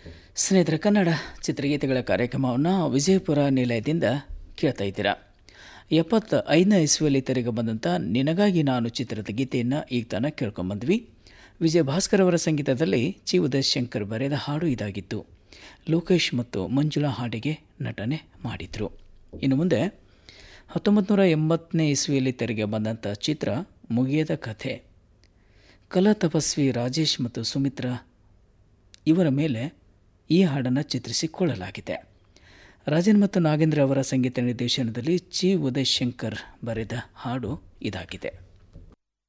ಸ್ನೇಹಿತರ ಕನ್ನಡ ಚಿತ್ರಗೀತೆಗಳ ಕಾರ್ಯಕ್ರಮವನ್ನು ವಿಜಯಪುರ ನಿಲಯದಿಂದ ಕೇಳ್ತಾ ಇದ್ದೀರಾ ಎಪ್ಪತ್ತ ಐದನೇ ಇಸ್ವಿಯಲ್ಲಿ ತೆರೆಗೆ ಬಂದಂಥ ನಿನಗಾಗಿ ನಾನು ಚಿತ್ರದ ಗೀತೆಯನ್ನು ಈಗ ತಾನ ಕೇಳ್ಕೊಂಬಂದ್ವಿ ವಿಜಯ ಭಾಸ್ಕರ್ ಅವರ ಸಂಗೀತದಲ್ಲಿ ಚಿ ಉದಯ್ ಶಂಕರ್ ಬರೆದ ಹಾಡು ಇದಾಗಿತ್ತು ಲೋಕೇಶ್ ಮತ್ತು ಮಂಜುಳಾ ಹಾಡಿಗೆ ನಟನೆ ಮಾಡಿದರು ಇನ್ನು ಮುಂದೆ ಹತ್ತೊಂಬತ್ತು ನೂರ ಎಂಬತ್ತನೇ ಇಸ್ವಿಯಲ್ಲಿ ತೆರೆಗೆ ಬಂದಂಥ ಚಿತ್ರ ಮುಗಿಯದ ಕಥೆ ಕಲಾ ತಪಸ್ವಿ ರಾಜೇಶ್ ಮತ್ತು ಸುಮಿತ್ರಾ ಇವರ ಮೇಲೆ ಈ ಹಾಡನ್ನು ಚಿತ್ರಿಸಿಕೊಳ್ಳಲಾಗಿದೆ ರಾಜನ್ ಮತ್ತು ನಾಗೇಂದ್ರ ಅವರ ಸಂಗೀತ ನಿರ್ದೇಶನದಲ್ಲಿ ಚಿ ಉದಯ್ ಶಂಕರ್ ಬರೆದ ಹಾಡು ಇದಾಗಿದೆ